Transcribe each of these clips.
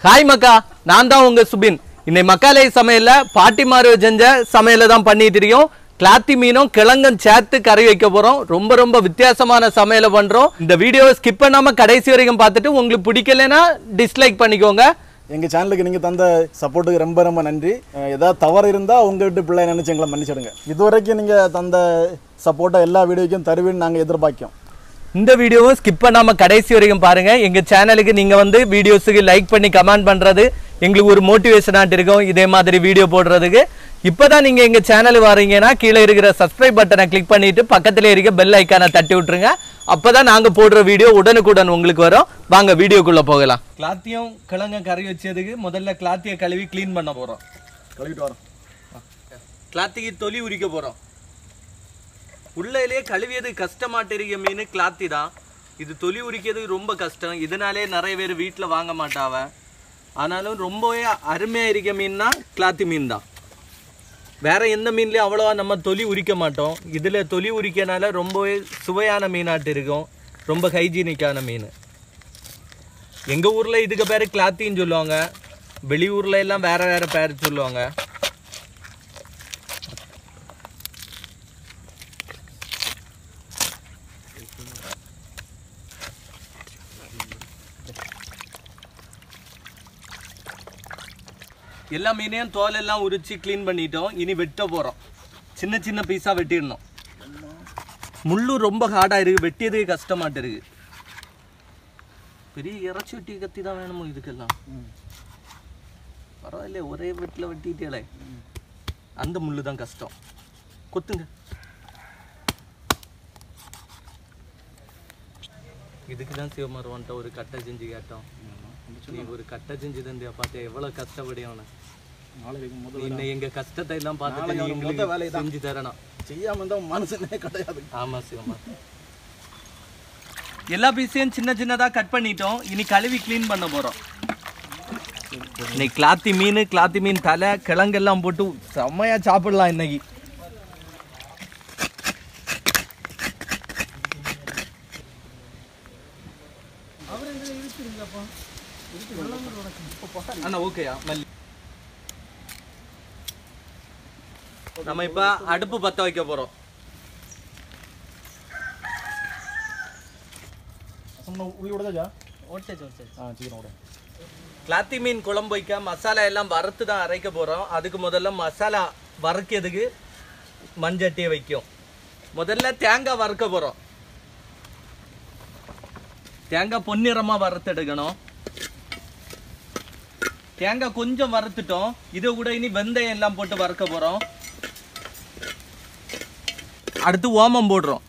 Hi மக்கா நான் தான் உங்க சுபின் இன்னை மக்காலை சமையல்ல பாட்டிமாரு செஞ்ச சமையலை தான் பண்ணிட்டு இருக்கோம் கிளாத்தி மீனும் கிழங்கும் சேர்த்து கறி வைக்க போறோம் ரொம்ப ரொம்ப வித்தியாசமான சமையலை பண்றோம் இந்த வீடியோவை ஸ்கிப் பண்ணாம கடைசி வரைக்கும் பார்த்துட்டு உங்களுக்கு பிடிக்கலைன்னா டிஸ்லைக் பண்ணிக்கோங்க எங்கள் சேனலுக்கு நீங்கள் தந்த சப்போர்ட்டுக்கு ரொம்ப ரொம்ப நன்றி அஹ் ஏதாவது தவறு இருந்தால் உங்கள் வீட்டு பிள்ளை நினச்சி எங்களை மன்னிச்சிடுங்க இதுவரைக்கும் நீங்கள் தந்த சப்போர்ட்டை எல்லா வீடியோக்கும் தருவீன்னு நாங்கள் எதிர்பார்க்கோம் இந்த வீடியோவும் ஸ்கிப் பண்ணாம கடைசி வரைக்கும் பாருங்க எங்க சேனலுக்கு நீங்க வந்து வீடியோஸுக்கு லைக் பண்ணி கமெண்ட் பண்றது எங்களுக்கு ஒரு மோட்டிவேஷனாட்டு இருக்கும் இதே மாதிரி வீடியோ போடுறதுக்கு இப்பதான் நீங்க எங்க சேனல் வரீங்கன்னா கீழே இருக்கிற சப்ஸ்கிரைப் பட்டனை கிளிக் பண்ணிட்டு பக்கத்துல இருக்க பெல் ஐக்கானை தட்டி விட்டுருங்க அப்பதான் நாங்க போடுற வீடியோ உடனுக்குடன் உங்களுக்கு வரும் வாங்க வீடியோக்குள்ள போகலாம் கிளாத்தியம் கிழங்க கறி வச்சதுக்கு முதல்ல கிளாத்திய கழுவி க்ளீன் பண்ண போறோம் கழுவிட்டு வரோம் கிளாத்திக்கு தொலி உரிக்க போறோம் உள்ளையிலே கழுவியது கஷ்டமாட்டு இருக்க மீன் கிளாத்தி தான் இது தொலி உரிக்கிறது ரொம்ப கஷ்டம் இதனாலே நிறைய பேர் வீட்டில் வாங்க மாட்டாவ ஆனாலும் ரொம்பவே அருமையாக இருக்க மீன்னா கிளாத்தி மீன் தான் வேற எந்த மீன்லையும் அவ்வளோவா நம்ம தொலி உரிக்க மாட்டோம் இதில் தொலி உரிக்கனால ரொம்பவே சுவையான மீனாட்டு இருக்கும் ரொம்ப ஹைஜீனிக்கான மீன் எங்கள் ஊரில் இதுக்கு பேர் கிளாத்தின்னு சொல்லுவாங்க வெளியூர்ல எல்லாம் வேற வேற பேர் சொல்லுவாங்க எல்லா மீனையும் தோல் எல்லாம் உரிச்சு க்ளீன் பண்ணிட்டோம் இனி வெட்ட போறோம் சின்ன சின்ன பீஸா வெட்டிடணும் முள்ளு ரொம்ப ஹார்டா இருக்கு வெட்டியதுக்கு கஷ்டமாட்டு இருக்கு பெரிய இறைச்சி வெட்டி கத்தி தான் வேணுமோ இதுக்கெல்லாம் பரவாயில்ல ஒரே வெட்டில வெட்டிட்டேளே அந்த முள்ளு தான் கஷ்டம் கொத்துங்க இதுக்கு தான் சிவமருவன்ட்ட ஒரு கட்டை செஞ்சு கேட்டோம் நீ ஒரு கட்டை செஞ்சு தந்தியா பார்த்தியா எவ்வளவு கஷ்டப்படியான நாளைக்கு முதல் இன்னும் எங்க கஷ்டத்தை எல்லாம் பார்த்துட்டு நாளைக்கு நீ அவனுக்கு எங்களுக்கு மொத்த வேலை தான். செஞ்சு தரணும் செய்யாமல் இருந்தால் மனுஷனே கிடையாது ஆமா சிவமா எல்லா பீஸையும் சின்ன சின்னதா கட் பண்ணிட்டோம் இனி கழுவி க்ளீன் பண்ண போறோம் இன்னைக்கு கிளாத்தி மீன் கிளாத்தி மீன் தலை கிழங்கெல்லாம் போட்டு செம்மையா சாப்பிடலாம் இன்னைக்கு அண்ணா ஓகேயா மல்லி நம்ம இப்ப அடுப்பு பத்த வைக்க போறோம் சும்மா உள்ளி விடுதாஜா ஓட்டே ஓட்டே ஆ சீக்கிரம் விட கிளாத்தி மீன் குழம்பு வைக்க மசாலா எல்லாம் வறுத்து தான் அரைக்க போகிறோம் அதுக்கு முதல்ல மசாலா வறுக்கிறதுக்கு மஞ்சட்டியை வைக்கும் முதல்ல தேங்காய் வறுக்க போகிறோம் தேங்காய் பொன்னிறமாக வறுத்தெடுக்கணும் தேங்காய் கொஞ்சம் வறுத்துட்டோம் இதை கூட இனி வெந்தயம் எல்லாம் போட்டு வறுக்க போகிறோம் அடுத்து ஓமம் போடுறோம்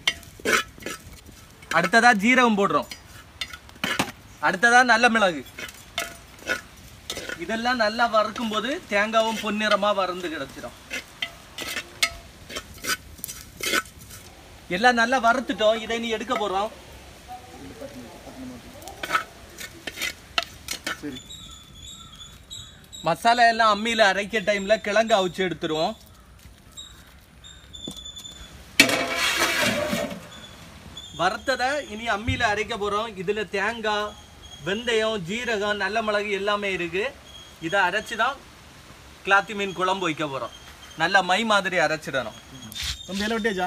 அடுத்ததா ஜீரகம் போடுறோம் அடுத்ததா நல்ல மிளகு இதெல்லாம் நல்லா வறுக்கும் போது தேங்காவும் பொன்னிறமா வறந்து கிடச்சிடும் எல்லாம் நல்லா வறுத்துட்டோம் இதை நீ எடுக்க போறோம் சரி மசாலா எல்லாம் அம்மியில அரைக்க டைம்ல கிழங்கு அவிச்சு எடுத்துருவோம் வறுத்ததை இனி அம்மியில அரைக்க போறோம் இதுல தேங்காய் வெந்தயம் ஜீரகம் நல்ல மிளகு எல்லாமே இருக்கு இதை அரைச்சு தான் கிளாத்தி மீன் குழம்பு வைக்க போறோம் நல்லா மை மாதிரி அரைச்சிடணும் தம்பி எல்லாம் விட்டியாச்சா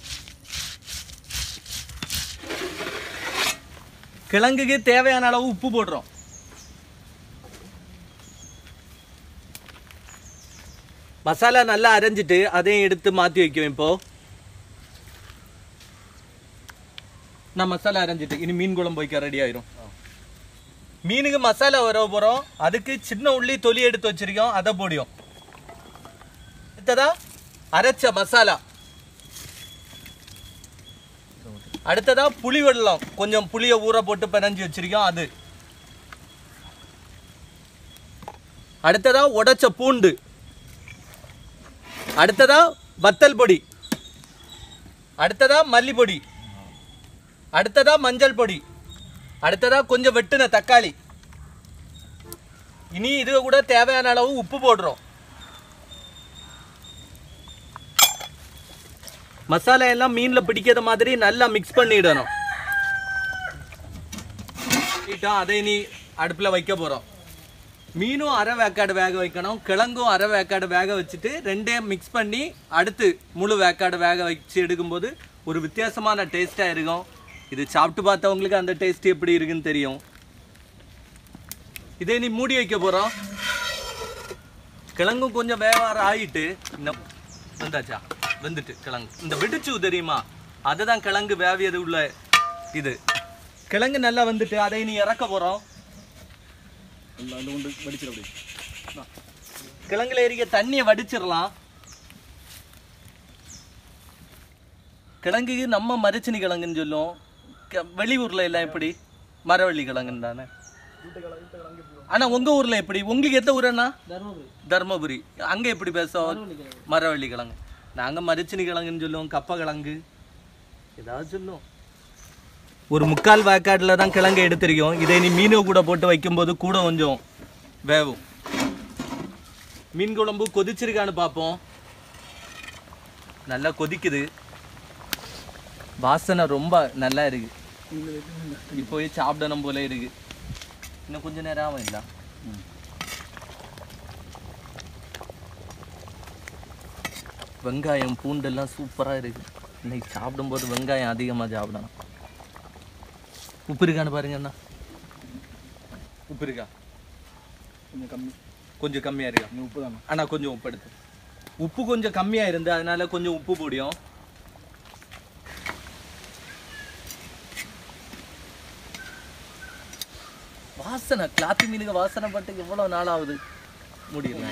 கிழங்குக்கு தேவையான அளவு உப்பு போடுறோம் மசாலா நல்லா அரைஞ்சிட்டு அதையும் எடுத்து மாற்றி வைக்கும் இப்போ நான் மசாலா அரைஞ்சிட்டு இனி மீன் குழம்பு வைக்க ரெடி ஆயிரும் மீனுக்கு மசாலா வர போகிறோம் அதுக்கு சின்ன உள்ளி தொலி எடுத்து வச்சிருக்கோம் அதை போடியும் அடுத்ததா அரைச்ச மசாலா அடுத்ததா புளி வெள்ளம் கொஞ்சம் புளியை ஊற போட்டு பிணைஞ்சு வச்சிருக்கோம் அது அடுத்ததா உடைச்ச பூண்டு அடுத்ததா வத்தல் பொடி அடுத்ததா மல்லிப்பொடி அடுத்ததா மஞ்சள் பொடி அடுத்ததா கொஞ்சம் வெட்டுன தக்காளி இனி இது கூட தேவையான அளவு உப்பு போடுறோம் மசாலா எல்லாம் மீன்ல பிடிக்கிற மாதிரி நல்லா மிக்ஸ் பண்ணிடணும் பண்ணிட்டோம் அதை நீ அடுப்புல வைக்க போறோம் மீனும் அரை வேக்காடு வேக வைக்கணும் கிழங்கும் அரை வேக்காடு வேக வச்சுட்டு ரெண்டையும் மிக்ஸ் பண்ணி அடுத்து முழு வேக்காடு வேக வச்சு எடுக்கும்போது ஒரு வித்தியாசமான டேஸ்ட்டாக இருக்கும் இது சாப்பிட்டு பார்த்தவங்களுக்கு அந்த டேஸ்ட் எப்படி இருக்குன்னு தெரியும் இதே நீ மூடி வைக்க போகிறோம் கிழங்கும் கொஞ்சம் வேவாரம் ஆயிட்டு இன்னும் வந்தாச்சா வெந்துட்டு கிழங்கு இந்த வெடிச்சு தெரியுமா அதுதான் கிழங்கு வேவியது உள்ள இது கிழங்கு நல்லா வந்துட்டு அதை நீ இறக்க போகிறோம் இல்லை அது கொண்டு வடிச்சிட அப்படி கிழங்குல இருக்க தண்ணியை வடிச்சிடலாம் கிழங்குக்கு நம்ம மரச்சினி கிழங்குன்னு சொல்லுவோம் க- வெளியூர்ல எல்லாம் எப்படி மரவள்ளி கிழங்குன்னு தானே ஆனா உங்க ஊர்ல எப்படி உங்களுக்கு எந்த ஊரண்ணா தர்மபுரி அங்க எப்படி பேசுவோம் மரவள்ளி கிழங்கு நாங்க மரச்சினி கிழங்குன்னு சொல்லுவோம் கப்ப கிழங்கு ஏதாவது சொல்லுவோம் ஒரு முக்கால் வேக்காட்டில் தான் கிழங்கு எடுத்திருக்கோம் இதை நீ மீனை கூட போட்டு வைக்கும்போது கூட கொஞ்சம் வேவும் மீன் குழம்பு கொதிச்சிருக்கான்னு பார்ப்போம் நல்லா கொதிக்குது வாசனை ரொம்ப நல்லா இருக்கு இப்போ போய் சாப்பிடணும் போல இருக்கு இன்னும் கொஞ்ச நேரம் ஆகும் இல்ல வெங்காயம் பூண்டெல்லாம் சூப்பரா இருக்கு இன்னைக்கு சாப்பிடும்போது வெங்காயம் அதிகமா சாப்பிடணும் உப்பு இருக்கான்னு பாருங்க அண்ணா உப்பு இருக்கா கொஞ்சம் கம்மி கொஞ்சம் கம்மியா இருக்கா நீ உப்பு தானே ஆனா கொஞ்சம் உப்பு எடுத்து உப்பு கொஞ்சம் கம்மியா இருந்து அதனால கொஞ்சம் உப்பு போடியும் வாசனை கிளாத்தி மீனுக்கு வாசனை பட்டு எவ்வளவு நாள் ஆகுது முடியல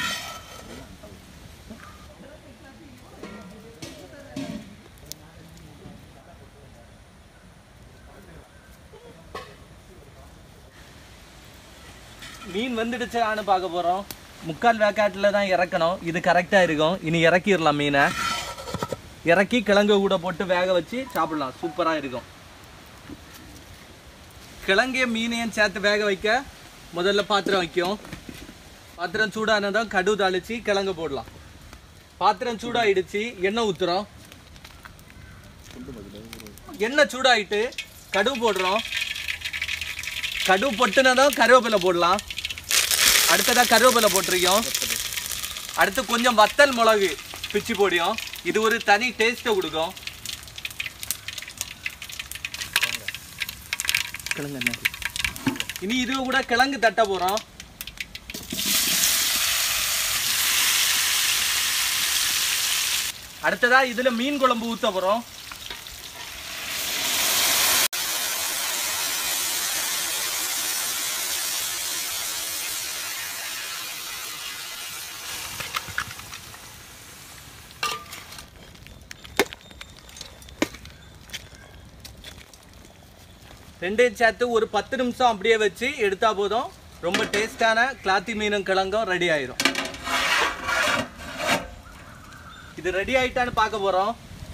மீன் வந்துடுச்சான்னு பார்க்க போறோம் முக்கால் வேக்காட்டில் தான் இறக்கணும் இது கரெக்டாக இருக்கும் இனி இறக்கிடலாம் மீனை இறக்கி கிழங்கு கூட போட்டு வேக வச்சு சாப்பிடலாம் சூப்பராக இருக்கும் கிழங்கையும் மீனையும் சேர்த்து வேக வைக்க முதல்ல பாத்திரம் வைக்கும் பாத்திரம் சூடானதும் கடு தாளிச்சு கிழங்கு போடலாம் பாத்திரம் சூடாயிடுச்சு எண்ணெய் ஊத்துறோம் எண்ணெய் சூடாயிட்டு கடுகு போடுறோம் கடுகு பொட்டுனதும் கருவேப்பிலை போடலாம் அடுத்ததா கருவேப்பிலை போட்டிருக்கோம் அடுத்து கொஞ்சம் வத்தல் மிளகு பிச்சு போடியும் இது ஒரு தனி டேஸ்ட்டை கொடுக்கும் கிழங்கு என்ன இனி இது கூட கிழங்கு தட்ட போறோம் அடுத்ததா இதுல மீன் குழம்பு ஊத்த போறோம் ரெண்டையும் சேர்த்து ஒரு பத்து நிமிஷம் அப்படியே வச்சு எடுத்தா போதும் ரொம்ப டேஸ்டான கிளாத்தி மீனும் கிழங்கும் ரெடி ஆயிரும் இது ரெடி ஆயிட்டான்னு பார்க்க போறோம்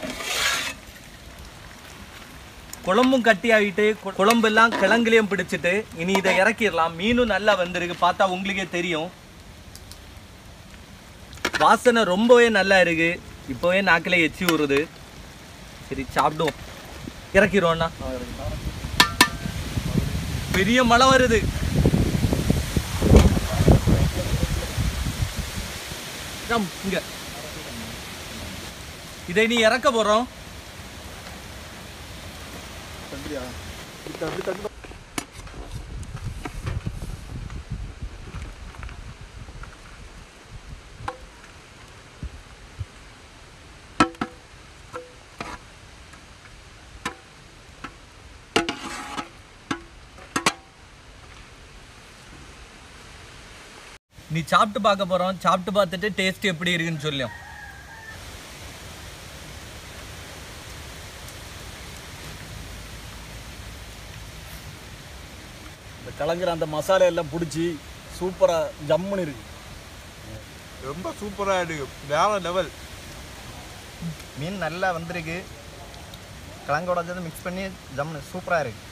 குழம்பும் கட்டி ஆகிட்டு கு- குழம்பெல்லாம் கிழங்குலையும் பிடிச்சிட்டு இனி இதை இறக்கிடலாம் மீனும் நல்லா வந்திருக்கு பார்த்தா உங்களுக்கே தெரியும் வாசனை ரொம்பவே நல்லா இருக்கு இப்போவே நாக்கிலே எச்சி ஊறுது சரி சாப்பிடுவோம் இறக்கிடுவோம்ண்ணா பெரிய மழை வருது ரம், இங்க இதை நீ இறக்க போறோம் தம்பியா இப்படி அப்படி தட்டு நீ சாப்பிட்டு பார்க்க போறோம் சாப்பிட்டு பார்த்துட்டு டேஸ்ட் எப்படி இருக்குன்னு சொல்லும் இந்த கலங்குற அந்த மசாலா எல்லாம் பிடிச்சி சூப்பராக ஜம்முன்னு இருக்கு ரொம்ப சூப்பராக இருக்கு வேற லெவல் மீன் நல்லா வந்திருக்கு கிழங்கோட சேர்த்து மிக்ஸ் பண்ணி ஜம்னு சூப்பராக இருக்கு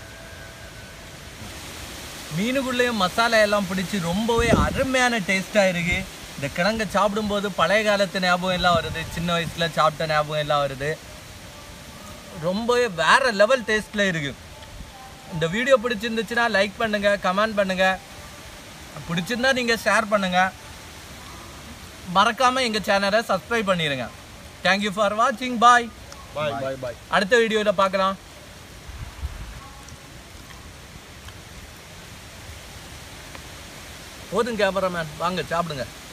மீனுக்குள்ளேயும் மசாலா எல்லாம் பிடிச்சி ரொம்பவே அருமையான டேஸ்டா இருக்கு இந்த கிழங்க சாப்பிடும்போது பழைய காலத்து ஞாபகம் எல்லாம் வருது சின்ன வயசுல சாப்பிட்ட ஞாபகம் எல்லாம் வருது ரொம்பவே வேற லெவல் டேஸ்ட்ல இருக்கு இந்த வீடியோ பிடிச்சிருந்துச்சுன்னா லைக் பண்ணுங்க கமெண்ட் பண்ணுங்க பிடிச்சிருந்தா நீங்க ஷேர் பண்ணுங்க மறக்காம எங்க சேனலை சப்ஸ்கிரைப் பண்ணிருங்க தேங்க்யூ ஃபார் வாட்சிங் பாய் பாய் பாய் பாய் அடுத்த வீடியோல பார்க்கலாம் போதும் கேமராமேன் வாங்க சாப்பிடுங்க